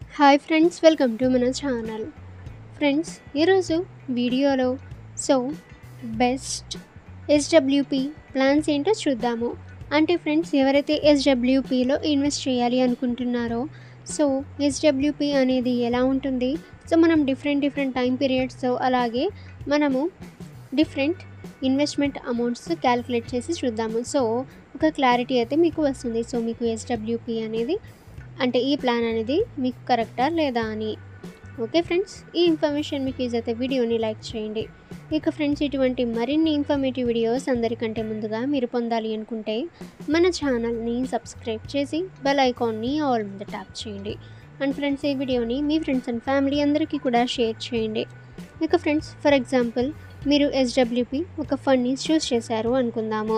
hi friends welcome to మన channel friends ఈరోజు వీడియోలో సో బెస్ట్ ఎస్డబ్ల్యూపి ప్లాన్స్ ఏంటో చూద్దాము అంటే ఫ్రెండ్స్ ఎవరైతే ఎస్డబ్ల్యూపిలో ఇన్వెస్ట్ చేయాలి అనుకుంటున్నారో సో ఎస్డబ్ల్యూపి అనేది ఎలా ఉంటుంది సో మనం డిఫరెంట్ డిఫరెంట్ టైం పీరియడ్స్ అలాగే మనము డిఫరెంట్ ఇన్వెస్ట్మెంట్ అమౌంట్స్ క్యాలిక్యులేట్ చేసి చూద్దాము సో ఒక క్లారిటీ అయితే మీకు వస్తుంది సో మీకు ఎస్డబ్ల్యూపి అనేది అంటే ఈ ప్లాన్ అనేది మీకు కరెక్టా లేదా అని ఓకే ఫ్రెండ్స్ ఈ ఇన్ఫర్మేషన్ మీకు యూజ్ అయితే వీడియోని లైక్ చేయండి ఇక ఫ్రెండ్స్ ఇటువంటి మరిన్ని ఇన్ఫర్మేటివ్ వీడియోస్ అందరికంటే ముందుగా మీరు పొందాలి అనుకుంటే మన ఛానల్ని సబ్స్క్రైబ్ చేసి బెల్ ఐకాన్ని ఆల్ మీద ట్యాప్ చేయండి అండ్ ఫ్రెండ్స్ ఈ వీడియోని మీ ఫ్రెండ్స్ అండ్ ఫ్యామిలీ అందరికీ కూడా షేర్ చేయండి ఇక ఫ్రెండ్స్ ఫర్ ఎగ్జాంపుల్ మీరు ఎస్డబ్ల్యూపి ఒక ఫండ్ని చూస్ చేశారు అనుకుందాము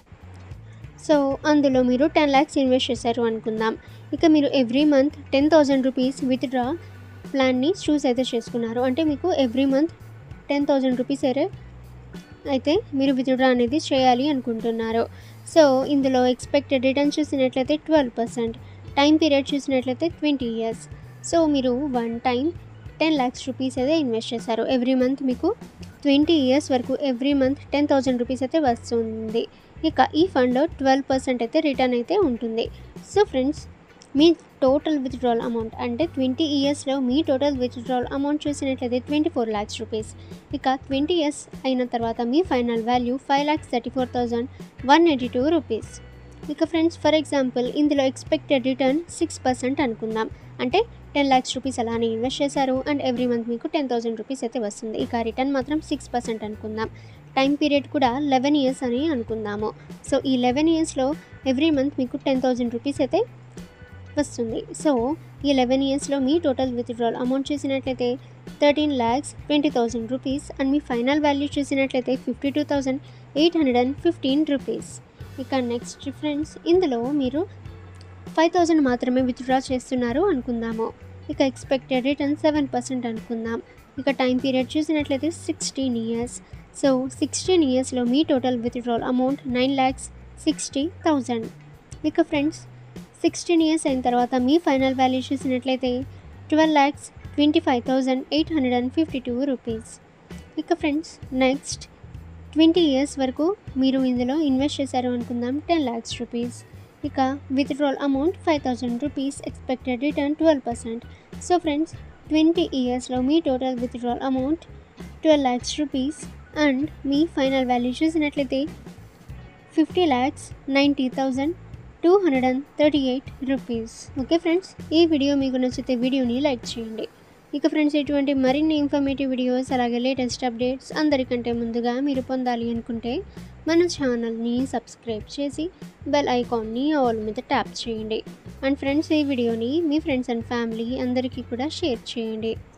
సో అందులో మీరు టెన్ ల్యాక్స్ ఇన్వెస్ట్ చేశారు అనుకుందాం ఇక మీరు every month ten thousand rupees withdraw ప్లాన్ని చూస్ అయితే చేసుకున్నారు అంటే మీకు every month ten thousand rupees అయితే అయితే మీరు విత్డ్రా అనేది చేయాలి అనుకుంటున్నారు సో ఇందులో ఎక్స్పెక్టెడ్ రిటర్న్ చూసినట్లయితే ట్వెల్వ్ పర్సెంట్ టైం పీరియడ్ చూసినట్లయితే ట్వంటీ ఇయర్స్ సో మీరు one time ten lakhs rupees అయితే ఇన్వెస్ట్ చేశారు ఎవ్రీ మంత్ మీకు ట్వంటీ ఇయర్స్ వరకు every month ten thousand rupees అయితే వస్తుంది ఇక ఈ ఫండ్లో ట్వెల్వ్ పర్సెంట్ అయితే రిటర్న్ అయితే ఉంటుంది సో ఫ్రెండ్స్ మీ టోటల్ విత్డ్రాల్ అమౌంట్ అంటే ట్వంటీ ఇయర్స్లో మీ టోటల్ విత్డ్రాల్ అమౌంట్ చూసినట్లయితే ట్వంటీ ఫోర్ ల్యాక్స్ రూపీస్ ఇక ట్వంటీ ఇయర్స్ అయిన తర్వాత మీ final value five lakhs thirty four thousand one eighty two rupees ఇక ఫ్రెండ్స్ ఫర్ ఎగ్జాంపుల్ ఇందులో ఎక్స్పెక్టెడ్ రిటర్న్ సిక్స్ పర్సెంట్ అనుకుందాం అంటే టెన్ ల్యాక్స్ రూపీస్ అలానే ఇన్వెస్ట్ చేశారు అండ్ ఎవ్రీ మంత్ మీకు టెన్ థౌసండ్ రూపీస్ అయితే వస్తుంది ఇక రిటర్న్ మాత్రం సిక్స్ పర్సెంట్ అనుకుందాం టైం పీరియడ్ కూడా లెవెన్ ఇయర్స్ అని అనుకుందాము సో ఈ లెవెన్ ఇయర్స్లో ఎవ్రీ మంత్ మీకు టెన్ థౌజండ్ రూపీస్ అయితే వస్తుంది సో ఈ లెవెన్ ఇయర్స్లో మీ టోటల్ విత్డ్రాల్ అమౌంట్ చూసినట్లయితే thirteen lakhs twenty thousand rupees and మీ ఫైనల్ వాల్యూ చూసినట్లయితే fifty two thousand eight hundred and fifteen rupees ఇక నెక్స్ట్ ఫ్రెండ్స్ ఇందులో మీరు ఫైవ్ థౌజండ్ మాత్రమే విత్డ్రా చేస్తున్నారు అనుకుందాము ఇక ఎక్స్పెక్టెడ్ రిటర్న్ సెవెన్ పర్సెంట్ అనుకుందాం ఇక టైం పీరియడ్ చూసినట్లయితే సిక్స్టీన్ ఇయర్స్ సో సిక్స్టీన్ ఇయర్స్లో మీ total withdrawal amount nine lakhs sixty thousand ఇక ఫ్రెండ్స్ సిక్స్టీన్ ఇయర్స్ అయిన తర్వాత మీ ఫైనల్ వాల్యూ చూసినట్లయితే twelve lakhs twenty five thousand eight hundred and fifty two rupees ఇక ఫ్రెండ్స్ నెక్స్ట్ ట్వంటీ ఇయర్స్ వరకు మీరు ఇందులో ఇన్వెస్ట్ చేశారు అనుకుందాం టెన్ ల్యాక్స్ రూపీస్ ఇక withdrawal amount five thousand rupees expected return twelve percent so friends twenty ఇయర్స్లో మీ total withdrawal amount twelve lakhs rupees and మీ ఫైనల్ వాల్యూ చూసినట్లయితే fifty lakhs ninety thousand two hundred and thirty eight rupees okay friends ఈ video మీకు నచ్చితే వీడియోని like చేయండి ఇక ఫ్రెండ్స్ ఇటువంటి మరిన్ని ఇన్ఫర్మేటివ్ వీడియోస్ అలాగే లేటెస్ట్ అప్డేట్స్ అందరికంటే ముందుగా మీరు పొందాలి అనుకుంటే మన ఛానల్ని సబ్స్క్రైబ్ చేసి బెల్ ఐకాన్ని ఆల్ మీద ట్యాప్ చేయండి అండ్ ఫ్రెండ్స్ ఈ వీడియోని మీ ఫ్రెండ్స్ అండ్ ఫ్యామిలీ అందరికీ కూడా షేర్ చేయండి